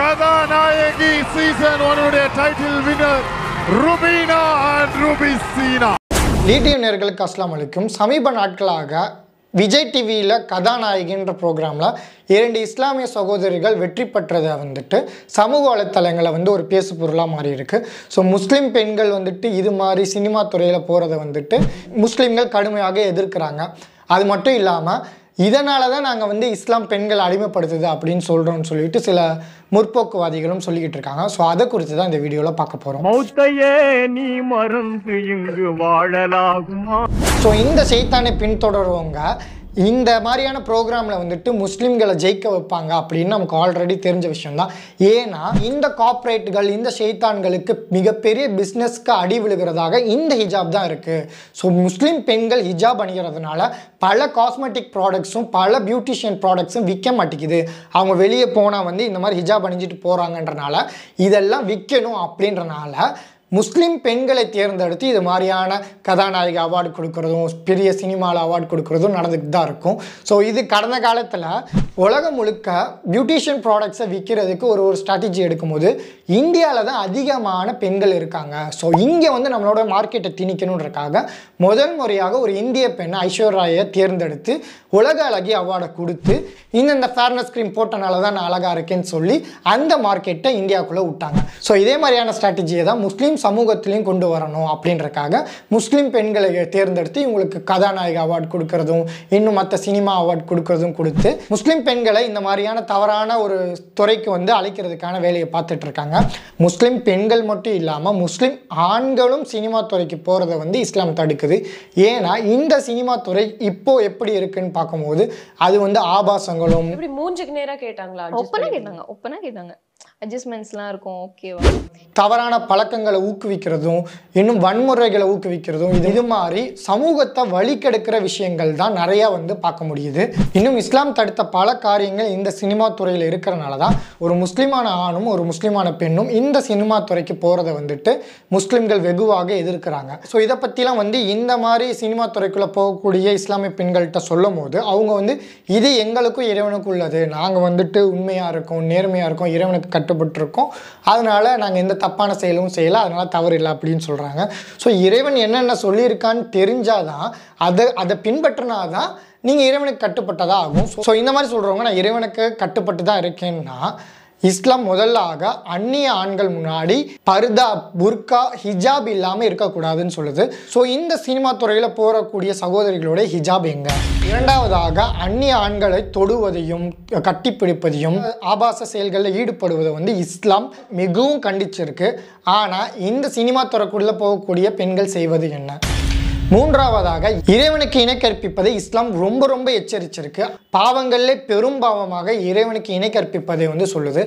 கதாநாயகி சீசன் ஒனுடைய title winner Rubina and ரூபிசீனா டிடிவி நேர்களுக்கு அஸ்லாம் வலைக்கும் சமீப நாட்களாக விஜய் டிவியில் கதாநாயகின்ற ப்ரோக்ராமில் இரண்டு இஸ்லாமிய சகோதரிகள் வெற்றி பெற்றதை வந்துட்டு சமூக வலைத்தளங்களில் வந்து ஒரு பேசு பொருளாக மாறி இருக்கு ஸோ முஸ்லீம் பெண்கள் வந்துட்டு இது மாதிரி சினிமா துறையில் போகிறத வந்துட்டு முஸ்லீம்கள் கடுமையாக எதிர்க்கிறாங்க அது மட்டும் இல்லாமல் இதனால தான் நாங்கள் வந்து இஸ்லாம் பெண்களை அடிமைப்படுத்துது அப்படின்னு சொல்கிறோம்னு சொல்லிட்டு சில முற்போக்குவாதிகளும் சொல்லிக்கிட்டு இருக்காங்க ஸோ அதை குறித்து தான் இந்த வீடியோவில் பார்க்க போகிறோம் மௌத்தையே நீ மறந்து இங்கு வாழலாகுமா ஸோ இந்த செய்தானை பின்தொடர்வங்க இந்த மாதிரியான ப்ரோக்ராமில் வந்துட்டு முஸ்லீம்களை ஜெயிக்க வைப்பாங்க அப்படின்னு நமக்கு ஆல்ரெடி தெரிஞ்ச விஷயம்தான் ஏன்னா இந்த கார்ப்பரேட்டுகள் இந்த செய்தான்களுக்கு மிகப்பெரிய பிஸ்னஸ்க்கு அடி விழுகிறதாக இந்த ஹிஜாப் தான் இருக்குது ஸோ முஸ்லீம் பெண்கள் ஹிஜாப் அணிகிறதுனால பல காஸ்மெட்டிக் ப்ராடக்ட்ஸும் பல பியூட்டிஷியன் ப்ராடக்ட்ஸும் விற்க மாட்டேங்குது அவங்க வெளியே போனால் வந்து இந்த மாதிரி ஹிஜாப் அணிஞ்சிட்டு போகிறாங்கன்றனால இதெல்லாம் விற்கணும் அப்படின்றனால முஸ்லீம் பெண்களை தேர்ந்தெடுத்து இது மாதிரியான கதாநாயகி அவார்டு கொடுக்குறதும் பெரிய சினிமாவில் அவார்டு கொடுக்குறதும் நடந்துக்கிட்டு தான் இருக்கும் ஸோ இது கடந்த காலத்தில் உலகம் முழுக்க பியூட்டிஷியன் ப்ராடக்ட்ஸை விற்கிறதுக்கு ஒரு ஒரு ஸ்ட்ராட்டஜி எடுக்கும்போது இந்தியாவில் தான் அதிகமான பெண்கள் இருக்காங்க ஸோ இங்கே வந்து நம்மளோட மார்க்கெட்டை திணிக்கணுன்றக்காக முதல் முறையாக ஒரு இந்திய பெண் ஐஸ்வர்யாயை தேர்ந்தெடுத்து உலக அழகி அவார்டை கொடுத்து இந்தந்த ஃபேர்னஸ் க்ரீம் போட்டனால தான் நான் அழகாக இருக்கேன்னு சொல்லி அந்த மார்க்கெட்டை இந்தியாவுக்குள்ளே விட்டாங்க ஸோ இதே மாதிரியான ஸ்ட்ராட்டஜியை தான் முஸ்லீம் சமூகத்திலையும் கொண்டு வரணும் அப்படின்றக்காக முஸ்லீம் பெண்களை தேர்ந்தெடுத்து இவங்களுக்கு கதாநாயக அவார்டு கொடுக்கறதும் இன்னும் மற்ற சினிமா அவார்டு கொடுக்கறதும் கொடுத்து முஸ்லீம் பெண்களை இந்த மாதிரியான தவறான ஒரு துறைக்கு வந்து அழைக்கிறதுக்கான வேலையை பார்த்துட்டு இருக்காங்க முஸ்லீம் பெண்கள் மட்டும் இல்லாமல் முஸ்லீம் ஆண்களும் சினிமா துறைக்கு போகிறத வந்து இஸ்லாம் தடுக்குது ஏன்னா இந்த சினிமா துறை இப்போ எப்படி இருக்குன்னு பார்க்கும்போது அது வந்து ஆபாசங்களும் இப்படி மூஞ்சுக்கு நேரா கேட்டாங்களா ஒப்பனா கேட்டாங்க ஒப்பனா கேட்டாங்க அட்ஜஸ்ட்மெண்ட்ஸ்லாம் இருக்கும் ஓகேவா தவறான பழக்கங்களை ஊக்குவிக்கிறதும் இன்னும் வன்முறைகளை ஊக்குவிக்கிறதும் இது இது மாதிரி சமூகத்தை வழிகெடுக்கிற விஷயங்கள் தான் நிறையா வந்து பார்க்க முடியுது இன்னும் இஸ்லாம் தடுத்த பல காரியங்கள் இந்த சினிமா துறையில் இருக்கிறனால தான் ஒரு முஸ்லிமான ஆணும் ஒரு முஸ்லிமான பெண்ணும் இந்த சினிமா துறைக்கு போகிறத வந்துட்டு முஸ்லிம்கள் வெகுவாக எதிர்க்கிறாங்க ஸோ இதை பற்றிலாம் வந்து இந்த மாதிரி சினிமா துறைக்குள்ளே போகக்கூடிய இஸ்லாமிய பெண்கள்கிட்ட சொல்லும் போது அவங்க வந்து இது எங்களுக்கும் இறைவனுக்கும் உள்ளது நாங்கள் வந்துட்டு உண்மையாக இருக்கோம் நேர்மையாக இருக்கோம் இறைவனுக்கு கட்டுப்பட்டிருக்கோம் அதனால் நாங்கள் எந்த தப்பான செயலும் செய்யலை அதனால் தவறு இல்லை அப்படின்னு சொல்கிறாங்க ஸோ இறைவன் என்னென்ன சொல்லியிருக்கான்னு தெரிஞ்சாதான் அதை அதை பின்பற்றினா தான் நீங்கள் இறைவனுக்கு கட்டுப்பட்டதா ஆகும் ஸோ இந்த மாதிரி சொல்கிறவங்க நான் இறைவனுக்கு கட்டுப்பட்டு தான் இருக்கேன்னா இஸ்லாம் முதலாக அந்நிய ஆண்கள் முன்னாடி பர்தா புர்கா ஹிஜாப் இல்லாமல் இருக்கக்கூடாதுன்னு சொல்லுது ஸோ இந்த சினிமா துறையில் போகக்கூடிய சகோதரிகளோட ஹிஜாப் எங்க இரண்டாவதாக அந்நிய ஆண்களை தொடுவதையும் கட்டிப்பிடிப்பதையும் ஆபாச செயல்களில் ஈடுபடுவதை வந்து இஸ்லாம் மிகவும் கண்டிச்சிருக்கு ஆனால் இந்த சினிமா துறைக்குள்ளே போகக்கூடிய பெண்கள் செய்வது என்ன மூன்றாவதாக இறைவனுக்கு இணை கற்பிப்பதை இஸ்லாம் ரொம்ப ரொம்ப எச்சரிச்சிருக்கு பாவங்களிலே பெரும் பாவமாக இறைவனுக்கு இணை கற்பிப்பதை வந்து சொல்லுது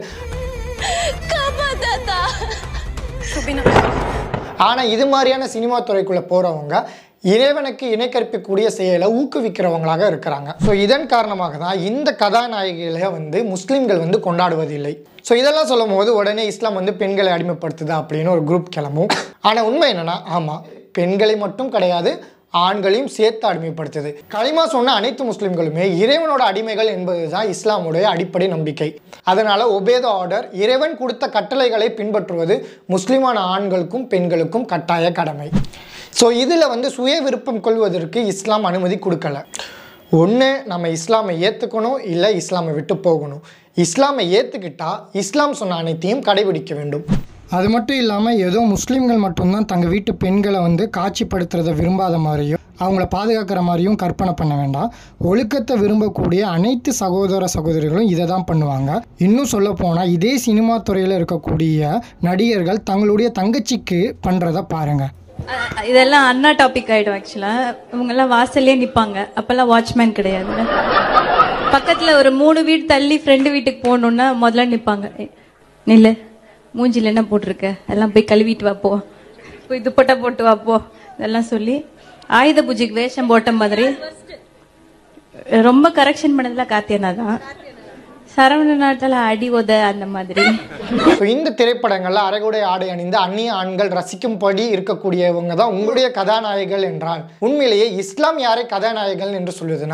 ஆனால் இது மாதிரியான சினிமா துறைக்குள்ளே போகிறவங்க இறைவனுக்கு இணை கற்பிக்கக்கூடிய செயலை ஊக்குவிக்கிறவங்களாக இருக்கிறாங்க ஸோ இதன் காரணமாக தான் இந்த கதாநாயகிகளை வந்து முஸ்லீம்கள் வந்து கொண்டாடுவதில்லை ஸோ இதெல்லாம் சொல்லும் போது உடனே இஸ்லாம் வந்து பெண்களை அடிமைப்படுத்துது அப்படின்னு ஒரு குரூப் கிளம்பும் ஆனால் உண்மை என்னன்னா ஆமாம் பெண்களை மட்டும் கிடையாது ஆண்களையும் சேர்த்து அடிமைப்படுத்துது களிமா சொன்ன அனைத்து முஸ்லிம்களுமே இறைவனோட அடிமைகள் என்பது தான் இஸ்லாமுடைய அடிப்படை நம்பிக்கை அதனால ஒபேத ஆர்டர் இறைவன் கொடுத்த கட்டளைகளை பின்பற்றுவது முஸ்லிமான ஆண்களுக்கும் பெண்களுக்கும் கட்டாய கடமை ஸோ இதில் வந்து சுய விருப்பம் கொள்வதற்கு இஸ்லாம் அனுமதி கொடுக்கல ஒன்று நம்ம இஸ்லாமை ஏற்றுக்கணும் இல்லை இஸ்லாமை விட்டு போகணும் இஸ்லாமை ஏற்றுக்கிட்டா இஸ்லாம் சொன்ன அனைத்தையும் கடைபிடிக்க வேண்டும் அது மட்டும் இல்லாமல் ஏதோ முஸ்லீம்கள் மட்டும்தான் தங்கள் வீட்டு பெண்களை வந்து காட்சிப்படுத்துறதை விரும்பாத மாதிரியும் அவங்கள பாதுகாக்கிற மாதிரியும் கற்பனை பண்ண வேண்டாம் ஒழுக்கத்தை விரும்பக்கூடிய அனைத்து சகோதர சகோதரிகளும் இதை தான் பண்ணுவாங்க இன்னும் சொல்ல போனால் இதே சினிமா துறையில் இருக்கக்கூடிய நடிகர்கள் தங்களுடைய தங்கச்சிக்கு பண்ணுறதை பாருங்கள் அஹ் இதெல்லாம் அண்ணா டாபிக் ஆயிடும் ஆக்சுவலா இவங்கெல்லாம் வாசல்லே நிப்பாங்க அப்பெல்லாம் வாட்ச்மேன் கிடையாது பக்கத்துல ஒரு மூணு வீடு தள்ளி ஃப்ரெண்டு வீட்டுக்கு போகணும்னா முதல்ல நிப்பாங்க "ஏய், நில்லு மூஞ்சில என்ன போட்டிருக்க எல்லாம் போய் கழுவிட்டு வா போ போய் துப்பட்டா போட்டு வா போ இதெல்லாம் சொல்லி ஆயுத பூஜைக்கு வேஷம் போட்ட மாதிரி ரொம்ப கரெக்ஷன் பண்ணதுல காத்தியனா தான் சரவண நாட்டில் அடி உத அந்த மாதிரி ஸோ இந்த திரைப்படங்களில் அரைகுடை ஆடை அணிந்து அந்நிய ஆண்கள் ரசிக்கும்படி இருக்கக்கூடியவங்க தான் உங்களுடைய கதாநாயகிகள் என்றால் உண்மையிலேயே இஸ்லாம் யாரை கதாநாயகிகள் என்று சொல்லுதுன்னா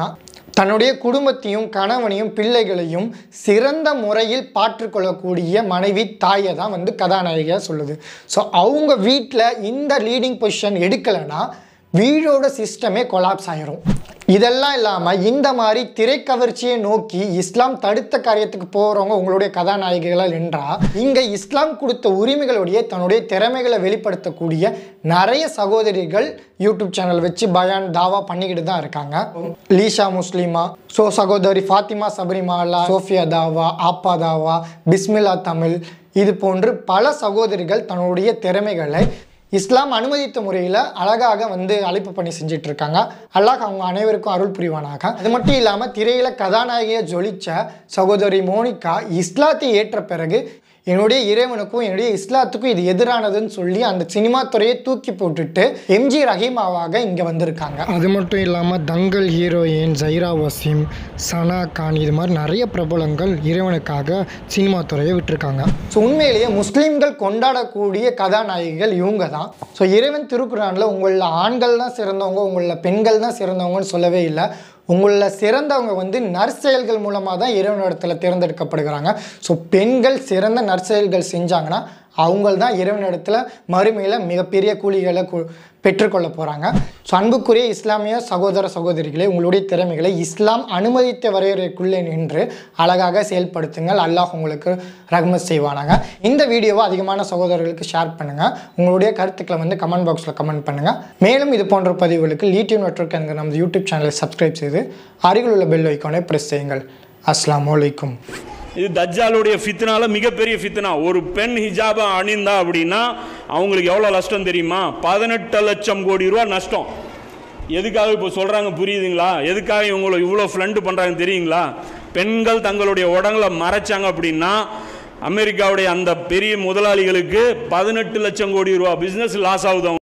தன்னுடைய குடும்பத்தையும் கணவனையும் பிள்ளைகளையும் சிறந்த முறையில் பாற்றுக்கொள்ளக்கூடிய மனைவி தாயை தான் வந்து கதாநாயகியாக சொல்லுது ஸோ அவங்க வீட்டில் இந்த லீடிங் பொசிஷன் எடுக்கலைன்னா வீடோட சிஸ்டமே கொலாப்ஸ் ஆயிரும் இதெல்லாம் இல்லாமல் இந்த மாதிரி திரைக்கவர்ச்சியை நோக்கி இஸ்லாம் தடுத்த காரியத்துக்கு போகிறவங்க உங்களுடைய கதாநாயகிகள் என்றால் இங்கே இஸ்லாம் கொடுத்த உரிமைகளுடைய தன்னுடைய திறமைகளை வெளிப்படுத்தக்கூடிய நிறைய சகோதரிகள் யூடியூப் சேனல் வச்சு பயான் தாவா பண்ணிக்கிட்டு தான் இருக்காங்க லீஷா முஸ்லிமா ஸோ சகோதரி ஃபாத்திமா சபரிமாலா சோஃபியா தாவா ஆப்பா தாவா பிஸ்மில்லா தமிழ் இது போன்று பல சகோதரிகள் தன்னுடைய திறமைகளை இஸ்லாம் அனுமதித்த முறையில் அழகாக வந்து அழைப்பு பண்ணி செஞ்சுட்டு இருக்காங்க அல்லாஹ் அவங்க அனைவருக்கும் அருள் புரிவானாக அது மட்டும் இல்லாமல் திரையில கதாநாயகியை ஜொலிச்ச சகோதரி மோனிகா இஸ்லாத்தை ஏற்ற பிறகு என்னுடைய இறைவனுக்கும் என்னுடைய இஸ்லாத்துக்கும் இது எதிரானதுன்னு சொல்லி அந்த சினிமா துறையை தூக்கி போட்டுட்டு எம்ஜி ரஹீமாவாக இங்கே வந்திருக்காங்க அது மட்டும் இல்லாமல் தங்கல் ஹீரோயின் ஜைரா வசீம் சனா கான் இது மாதிரி நிறைய பிரபலங்கள் இறைவனுக்காக சினிமா துறையை விட்டுருக்காங்க ஸோ உண்மையிலேயே முஸ்லீம்கள் கொண்டாடக்கூடிய கதாநாயகிகள் இவங்க தான் ஸோ இறைவன் திருக்குறானில் உங்களில் ஆண்கள் தான் சிறந்தவங்க உங்களில் பெண்கள் தான் சிறந்தவங்கன்னு சொல்லவே இல்லை உங்களில் சிறந்தவங்க வந்து நற்செயல்கள் மூலமாக தான் இறைவனிடத்தில் தேர்ந்தெடுக்கப்படுகிறாங்க ஸோ பெண்கள் சிறந்த நற்செயல்கள் செஞ்சாங்கன்னா அவங்கள் தான் இறைவனிடத்தில் மறுமையில் மிகப்பெரிய கூலிகளை கு பெற்றுக்கொள்ள போகிறாங்க ஸோ அன்புக்குரிய இஸ்லாமிய சகோதர சகோதரிகளே உங்களுடைய திறமைகளை இஸ்லாம் அனுமதித்த வரையறைக்குள்ளே நின்று அழகாக செயல்படுத்துங்கள் அல்லாஹ் உங்களுக்கு ரஹ்மத் செய்வானாங்க இந்த வீடியோவை அதிகமான சகோதரர்களுக்கு ஷேர் பண்ணுங்கள் உங்களுடைய கருத்துக்களை வந்து கமெண்ட் பாக்ஸில் கமெண்ட் பண்ணுங்கள் மேலும் இது போன்ற பதிவுகளுக்கு லீட்டியூ நெட்ஒர்க் என்கிற நமது யூடியூப் சேனலை சப்ஸ்கிரைப் செய்து அருகில் உள்ள பெல் ஐக்கானை ப்ரெஸ் செய்யுங்கள் அஸ்ஸலாமு அலைக்கும் இது தஜ்ஜாலுடைய ஃபித்னால மிகப்பெரிய ஃபித்னா ஒரு பெண் ஹிஜாபை அணிந்தா அப்படின்னா அவங்களுக்கு எவ்வளோ நஷ்டம் தெரியுமா பதினெட்டு லட்சம் கோடி ரூபா நஷ்டம் எதுக்காக இப்போ சொல்கிறாங்க புரியுதுங்களா எதுக்காக இவங்களை இவ்வளோ ஃப்ளண்டு பண்ணுறாங்க தெரியுங்களா பெண்கள் தங்களுடைய உடங்களை மறைச்சாங்க அப்படின்னா அமெரிக்காவுடைய அந்த பெரிய முதலாளிகளுக்கு பதினெட்டு லட்சம் கோடி ரூபா பிஸ்னஸ் லாஸ் ஆகுது அவங்க